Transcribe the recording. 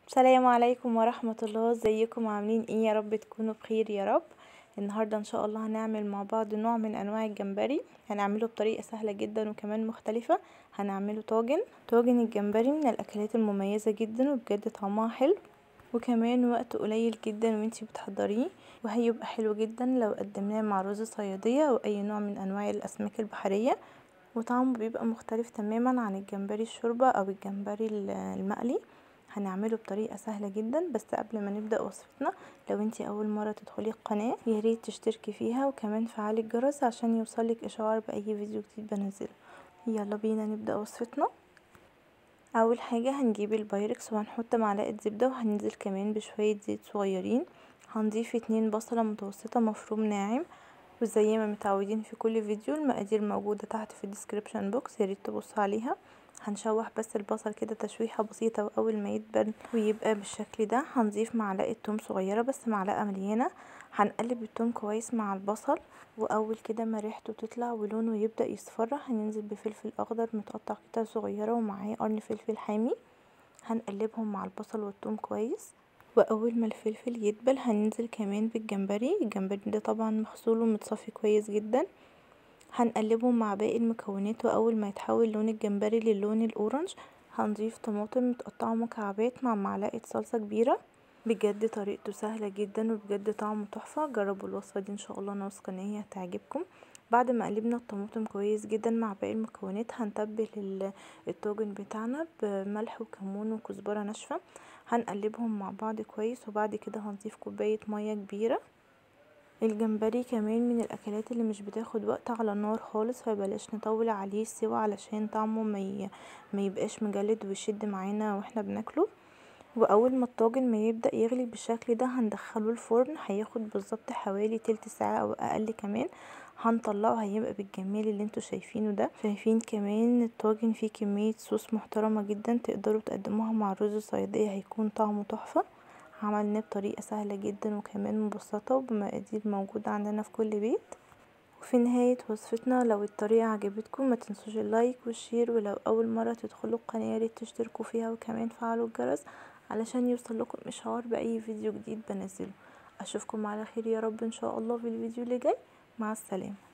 السلام عليكم ورحمة الله ازيكم عاملين ايه يا رب تكونوا بخير يا رب النهاردة ان شاء الله هنعمل مع بعض نوع من انواع الجمبري هنعمله بطريقة سهلة جدا وكمان مختلفة هنعمله طاجن طاجن الجمبري من الاكلات المميزة جدا وبجد طعمها حلو وكمان وقت قليل جدا وانتي بتحضريه وهيبقى حلو جدا لو قدمناه مع رز صيادية او اي نوع من انواع الاسماك البحرية وطعمه بيبقى مختلف تماما عن الجمبري الشوربة او الجمبري المقلي هنعمله بطريقه سهله جدا بس قبل ما نبدا وصفتنا لو انتي اول مره تدخلي القناه ياريت تشتركي فيها وكمان فعلي الجرس عشان يوصلك اشعار باي فيديو جديد بنزله يلا بينا نبدا وصفتنا اول حاجه هنجيب البايركس وهنحط معلقه زبده وهننزل كمان بشويه زيت صغيرين هنضيف اتنين بصله متوسطه مفروم ناعم وزي ما متعودين في كل فيديو المقادير موجوده تحت في الديسكريبشن بوكس ياريت تبصوا عليها هنشوح بس البصل كده تشويحة بسيطة واول ما يدبل ويبقى بالشكل ده هنضيف معلقة توم صغيرة بس معلقة مليانة هنقلب التوم كويس مع البصل واول كده ما ريحته تطلع ولونه يبدأ يصفر هننزل بفلفل اخضر متقطع قطع صغيرة ومعاه قرن فلفل حامي هنقلبهم مع البصل والثوم كويس واول ما الفلفل يدبل هننزل كمان بالجمبري الجمبري ده طبعا مغسول ومتصفي كويس جدا هنقلبهم مع باقي المكونات واول ما يتحول لون الجمبري للون الاورنج هنضيف طماطم متقطعه مكعبات مع معلقه صلصه كبيره بجد طريقته سهله جدا وبجد طعمه تحفه جربوا الوصفه دي ان شاء الله انا واثقه ان هي هتعجبكم بعد ما قلبنا الطماطم كويس جدا مع باقي المكونات هنتبل الطاجن بتاعنا بملح وكمون وكزبره ناشفه هنقلبهم مع بعض كويس وبعد كده هنضيف كوبايه ميه كبيره الجمبري كمان من الاكلات اللي مش بتاخد وقت على النار خالص فبلاش نطول عليه السوا علشان طعمه ما ما يبقاش مجلد ويشد معانا واحنا بناكله واول ما الطاجن ما يبدا يغلي بالشكل ده هندخله الفرن هياخد بالظبط حوالي تلت ساعه او اقل كمان هنطلعه هيبقى بالجمال اللي انتوا شايفينه ده شايفين كمان الطاجن فيه كميه صوص محترمه جدا تقدروا تقدموها مع الرز الصياديه هيكون طعمه تحفه عملناه بطريقة سهلة جدا وكمان مبسطة وبمقادير موجودة عندنا في كل بيت وفي نهاية وصفتنا لو الطريقة عجبتكم ما تنسوش اللايك والشير ولو أول مرة تدخلوا القناة ياريت تشتركوا فيها وكمان فعلوا الجرس علشان يوصل لكم إشعار بأي فيديو جديد بنزله أشوفكم على خير يا رب إن شاء الله في الفيديو اللي جاي مع السلامة